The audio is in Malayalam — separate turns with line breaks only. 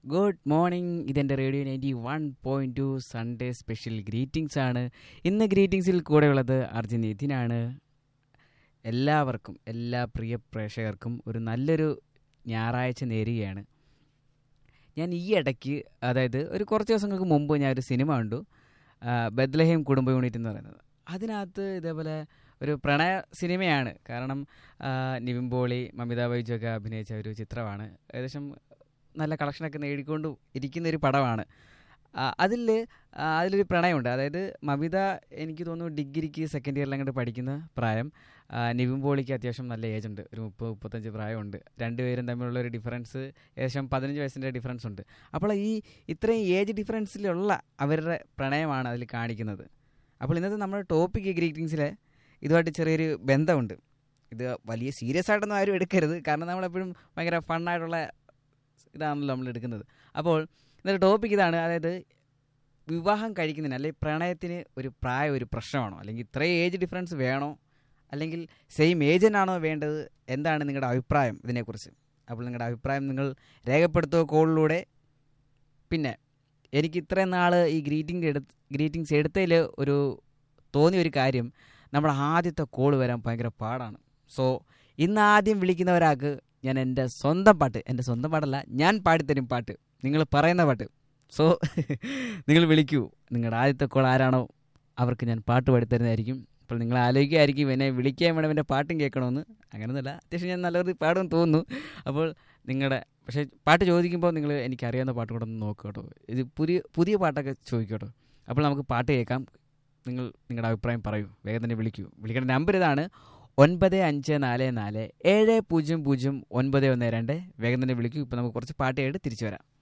ഗുഡ് മോർണിംഗ് ഇതെൻ്റെ radio ninety one point two Sunday special greetings ആണ് ഇന്ന് ഗ്രീറ്റിംഗ്സിൽ കൂടെയുള്ളത് അർജുൻ നിതിനാണ് എല്ലാവർക്കും എല്ലാ പ്രിയ പ്രേക്ഷകർക്കും ഒരു നല്ലൊരു ഞായറാഴ്ച നേരുകയാണ് ഞാൻ ഈ ഇടയ്ക്ക് അതായത് ഒരു കുറച്ച് ദിവസങ്ങൾക്ക് മുമ്പ് ഞാൻ ഒരു സിനിമ കണ്ടു ആ, ബദ്ലഹേം കുടുംബ യൂണിറ്റ് എന്ന് പറയുന്നത് അതിനകത്ത് ഇതേപോലെ ഒരു പ്രണയ സിനിമയാണ് കാരണം ആ, നിവിൻ പോളി മമിത ബൈജു ഒക്കെ അഭിനയിച്ച ഒരു ചിത്രമാണ് ഏകദേശം നല്ല കളക്ഷനൊക്കെ നേടിക്കൊണ്ട് ഇരിക്കുന്ന ഒരു പടമാണ് അതിൽ അതിലൊരു പ്രണയമുണ്ട് അതായത് മമിത എനിക്ക് തോന്നുന്നു ഡിഗ്രിക്ക് സെക്കൻഡ് ഇയറിൽ അങ്ങോട്ട് പഠിക്കുന്ന പ്രായം ആ, നിവിൻ പോളിക്ക് അത്യാവശ്യം നല്ല ഏജ് ഉണ്ട് ഒരു മുപ്പത് മുപ്പത്തഞ്ച് പ്രായമുണ്ട് രണ്ടുപേരും തമ്മിലുള്ള ഒരു ഡിഫറൻസ് ഏകദേശം പതിനഞ്ച് വയസ്സിൻ്റെ ഡിഫറൻസ് ഉണ്ട് അപ്പോൾ ഈ ഇത്രയും ഏജ് ഡിഫറൻസിലുള്ള അവരുടെ പ്രണയമാണ് അതിൽ കാണിക്കുന്നത് അപ്പോൾ ഇന്നത്തെ നമ്മുടെ ടോപ്പിക് ഗ്രീറ്റിങ്സിലെ ഇതുമായിട്ട് ചെറിയൊരു ബന്ധമുണ്ട് ഇത് വലിയ സീരിയസ് ആയിട്ടൊന്നും ആരും എടുക്കരുത് കാരണം നമ്മളെപ്പോഴും ഭയങ്കര ഫണ്ണായിട്ടുള്ള ഇതാണല്ലോ നമ്മൾ എടുക്കുന്നത് അപ്പോൾ ഇന്നത്തെ ടോപ്പിക് ഇതാണ് അതായത് വിവാഹം കഴിക്കുന്നതിന് അല്ലെങ്കിൽ പ്രണയത്തിന് ഒരു പ്രായം ഒരു പ്രശ്നമാണോ അല്ലെങ്കിൽ ഇത്രയും ഏജ് ഡിഫറൻസ് വേണോ അല്ലെങ്കിൽ സെയിം ഏജ് തന്നെയാണോ വേണ്ടത് എന്താണ് നിങ്ങളുടെ അഭിപ്രായം ഇതിനെക്കുറിച്ച് അപ്പോൾ നിങ്ങളുടെ അഭിപ്രായം നിങ്ങൾ രേഖപ്പെടുത്തുക കോളിലൂടെ പിന്നെ എനിക്ക് ഇത്രയും നാൾ ഈ ഗ്രീറ്റിംഗ് എടുത്ത് ഗ്രീറ്റിംഗ്സ് എടുത്തതിൽ ഒരു തോന്നിയ ഒരു കാര്യം നമ്മുടെ ആദ്യത്തെ കോൾ വരാൻ ഭയങ്കര പാടാണ് സോ ഇന്ന് ആദ്യം വിളിക്കുന്ന ഒരാൾക്ക് ഞാൻ എൻ്റെ സ്വന്തം പാട്ട് എൻ്റെ സ്വന്തം പാട്ടല്ല ഞാൻ പാടിത്തരും പാട്ട് നിങ്ങൾ പറയുന്ന പാട്ട് സോ നിങ്ങൾ വിളിക്കൂ നിങ്ങളുടെ ആദ്യത്തെ കോൾ ആരാണോ അവർക്ക് ഞാൻ പാട്ട് പാടിത്തരുന്നതായിരിക്കും അപ്പോൾ നിങ്ങൾ ആലോചിക്കുകയായിരിക്കും എന്നെ വിളിക്കാൻ വേണം എൻ്റെ പാട്ടും കേൾക്കണമെന്ന് അങ്ങനെയൊന്നുമല്ല അത്യാവശ്യം ഞാൻ നല്ലൊരു പാടുമെന്ന് തോന്നുന്നു അപ്പോൾ നിങ്ങളുടെ പക്ഷേ പാട്ട് ചോദിക്കുമ്പോൾ നിങ്ങൾ എനിക്കറിയാവുന്ന പാട്ട് കൂടെ ഒന്ന് നോക്കുക കേട്ടോ ഇത് പുതിയ പുതിയ പാട്ടൊക്കെ ചോദിക്കും കേട്ടോ അപ്പോൾ നമുക്ക് പാട്ട് കേൾക്കാം നിങ്ങൾ നിങ്ങളുടെ അഭിപ്രായം പറയൂ വേഗം തന്നെ വിളിക്കൂ വിളിക്കേണ്ട നമ്പർ ഇതാണ് ഒൻപത് അഞ്ച് നാല് നാല് ഏഴ് പൂജ്യം പൂജ്യം ഒൻപത് ഒന്ന് രണ്ട് വേഗം തന്നെ വിളിക്കൂ ഇപ്പോൾ നമുക്ക് കുറച്ച് പാട്ട് കേട്ട് തിരിച്ചു വരാം